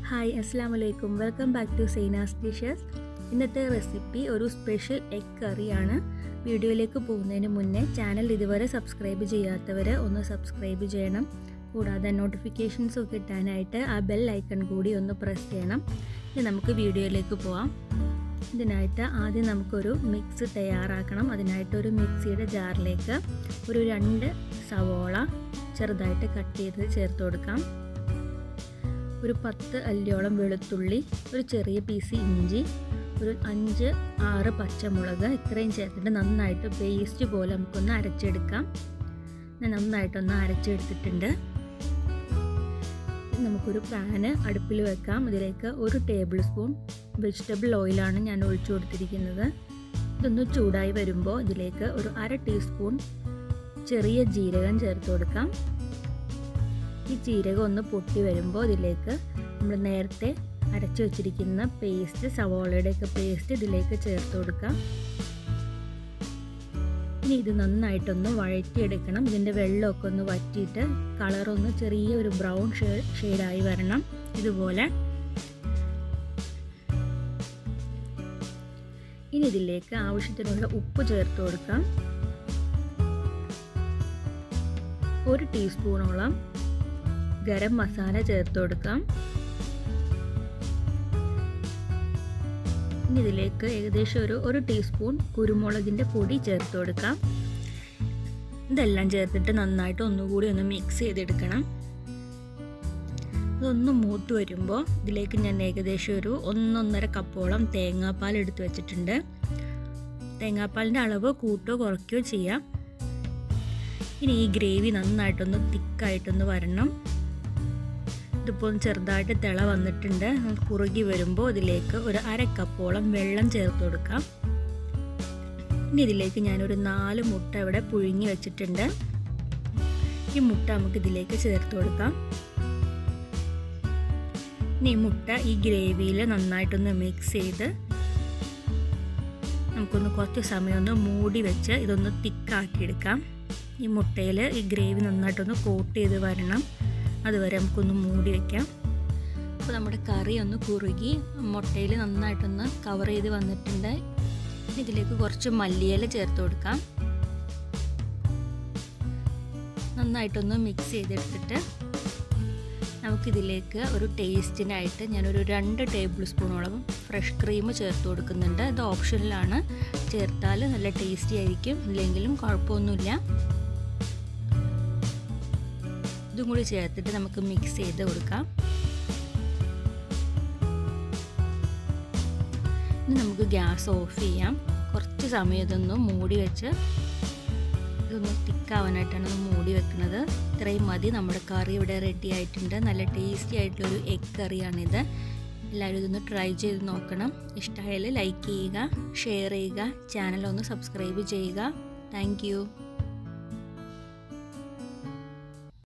hi അസ്സാം വലൈക്കും welcome back to Zaina's dishes ഇന്നത്തെ റെസിപ്പി ഒരു സ്പെഷ്യൽ എഗ് കറിയാണ് വീഡിയോയിലേക്ക് പോകുന്നതിന് മുന്നേ ചാനൽ ഇതുവരെ സബ്സ്ക്രൈബ് ചെയ്യാത്തവർ ഒന്ന് സബ്സ്ക്രൈബ് ചെയ്യണം കൂടാതെ നോട്ടിഫിക്കേഷൻസ് കിട്ടാനായിട്ട് ആ ബെൽ ഐക്കൺ കൂടി ഒന്ന് പ്രസ് ചെയ്യണം ഇനി നമുക്ക് വീഡിയോയിലേക്ക് പോവാം ഇതിനായിട്ട് ആദ്യം നമുക്കൊരു മിക്സ് തയ്യാറാക്കണം അതിനായിട്ടൊരു മിക്സിയുടെ ജാറിലേക്ക് ഒരു രണ്ട് സവോള ചെറുതായിട്ട് കട്ട് ചെയ്ത് ചേർത്ത് കൊടുക്കാം ഒരു പത്ത് അല്ലിയോളം വെളുത്തുള്ളി ഒരു ചെറിയ പീസ് ഇഞ്ചി ഒരു അഞ്ച് ആറ് പച്ചമുളക് ഇത്രയും ചേർത്തിട്ട് നന്നായിട്ട് പേസ്റ്റ് പോലെ നമുക്കൊന്ന് അരച്ചെടുക്കാം ഞാൻ നന്നായിട്ടൊന്ന് അരച്ചെടുത്തിട്ടുണ്ട് നമുക്കൊരു പാന് അടുപ്പിൽ വെക്കാം ഇതിലേക്ക് ഒരു ടേബിൾ സ്പൂൺ വെജിറ്റബിൾ ഓയിലാണ് ഞാൻ ഒഴിച്ചു കൊടുത്തിരിക്കുന്നത് ഇതൊന്ന് ചൂടായി വരുമ്പോൾ ഇതിലേക്ക് ഒരു അര ടീസ്പൂൺ ചെറിയ ജീരകം ചേർത്ത് കൊടുക്കാം ഈ ജീരകം ഒന്ന് പൊട്ടി വരുമ്പോൾ ഇതിലേക്ക് നമ്മൾ നേരത്തെ അരച്ചു വെച്ചിരിക്കുന്ന പേസ്റ്റ് സവോളയുടെയൊക്കെ പേസ്റ്റ് ഇതിലേക്ക് ചേർത്ത് കൊടുക്കാം ഇനി ഇത് നന്നായിട്ടൊന്ന് വഴറ്റിയെടുക്കണം ഇതിൻ്റെ വെള്ളമൊക്കെ ഒന്ന് വറ്റിയിട്ട് കളറൊന്ന് ചെറിയ ഒരു ബ്രൗൺ ഷെയ്ഡായി വരണം ഇതുപോലെ ഇനി ഇതിലേക്ക് ആവശ്യത്തിനുള്ള ഉപ്പ് ചേർത്ത് കൊടുക്കാം ഒരു ടീസ്പൂണോളം ഗരം മസാല ചേർത്ത് കൊടുക്കാം ഇനി ഇതിലേക്ക് ഏകദേശം ഒരു ഒരു ടീസ്പൂൺ കുരുമുളകിൻ്റെ പൊടി ചേർത്ത് കൊടുക്കാം ഇതെല്ലാം ചേർത്തിട്ട് നന്നായിട്ട് ഒന്നുകൂടി ഒന്ന് മിക്സ് ചെയ്തെടുക്കണം ഇതൊന്ന് മൂത്ത് വരുമ്പോൾ ഇതിലേക്ക് ഞാൻ ഏകദേശം ഒരു ഒന്നൊന്നര കപ്പോളം തേങ്ങാപ്പാൽ എടുത്ത് വെച്ചിട്ടുണ്ട് തേങ്ങാപ്പാലിൻ്റെ അളവ് കൂട്ടോ കുറയ്ക്കുകയോ ചെയ്യാം ഇനി ഈ ഗ്രേവി നന്നായിട്ടൊന്ന് തിക്കായിട്ടൊന്ന് വരണം ഇതിപ്പോൾ ചെറുതായിട്ട് തിള വന്നിട്ടുണ്ട് കുറുകി വരുമ്പോൾ ഇതിലേക്ക് ഒരു അര കപ്പോളം വെള്ളം ചേർത്ത് കൊടുക്കാം ഇനി ഇതിലേക്ക് ഞാനൊരു നാല് മുട്ട ഇവിടെ പുഴുങ്ങി വെച്ചിട്ടുണ്ട് ഈ മുട്ട നമുക്ക് ഇതിലേക്ക് ചേർത്ത് കൊടുക്കാം ഇനി മുട്ട ഈ ഗ്രേവിയിൽ നന്നായിട്ടൊന്ന് മിക്സ് ചെയ്ത് നമുക്കൊന്ന് കുറച്ച് സമയം ഒന്ന് മൂടി വെച്ച് ഇതൊന്ന് തിക്കാക്കിയെടുക്കാം ഈ മുട്ടയിൽ ഈ ഗ്രേവി നന്നായിട്ടൊന്ന് കോട്ട് ചെയ്ത് വരണം അതുവരെ നമുക്കൊന്ന് മൂടി വയ്ക്കാം അപ്പോൾ നമ്മുടെ കറി ഒന്ന് കുറുകി മുട്ടയിൽ നന്നായിട്ടൊന്ന് കവർ ചെയ്ത് വന്നിട്ടുണ്ട് ഇതിലേക്ക് കുറച്ച് മല്ലിയില ചേർത്ത് കൊടുക്കാം നന്നായിട്ടൊന്ന് മിക്സ് ചെയ്തെടുത്തിട്ട് നമുക്കിതിലേക്ക് ഒരു ടേസ്റ്റിനായിട്ട് ഞാനൊരു രണ്ട് ടേബിൾ സ്പൂണോളം ഫ്രഷ് ക്രീം ചേർത്ത് കൊടുക്കുന്നുണ്ട് ഇത് ഓപ്ഷനിലാണ് ചേർത്താൽ നല്ല ടേസ്റ്റി ആയിരിക്കും ഇല്ലെങ്കിലും കുഴപ്പമൊന്നുമില്ല ഇതും കൂടി ചേർത്തിട്ട് നമുക്ക് മിക്സ് ചെയ്ത് കൊടുക്കാം ഇനി നമുക്ക് ഗ്യാസ് ഓഫ് ചെയ്യാം കുറച്ച് സമയം ഇതൊന്ന് മൂടി വെച്ച് ഇതൊന്ന് തിക്കാവാനായിട്ടാണ് ഒന്ന് മൂടി വെക്കുന്നത് ഇത്രയും മതി നമ്മുടെ കറി ഇവിടെ റെഡി ആയിട്ടുണ്ട് നല്ല ടേസ്റ്റി ആയിട്ടുള്ളൊരു എഗ് കറിയാണിത് എല്ലാവരും ഇതൊന്ന് ട്രൈ ചെയ്ത് നോക്കണം ഇഷ്ടമായാൽ ലൈക്ക് ചെയ്യുക ഷെയർ ചെയ്യുക ചാനൽ ഒന്ന് സബ്സ്ക്രൈബ് ചെയ്യുക താങ്ക്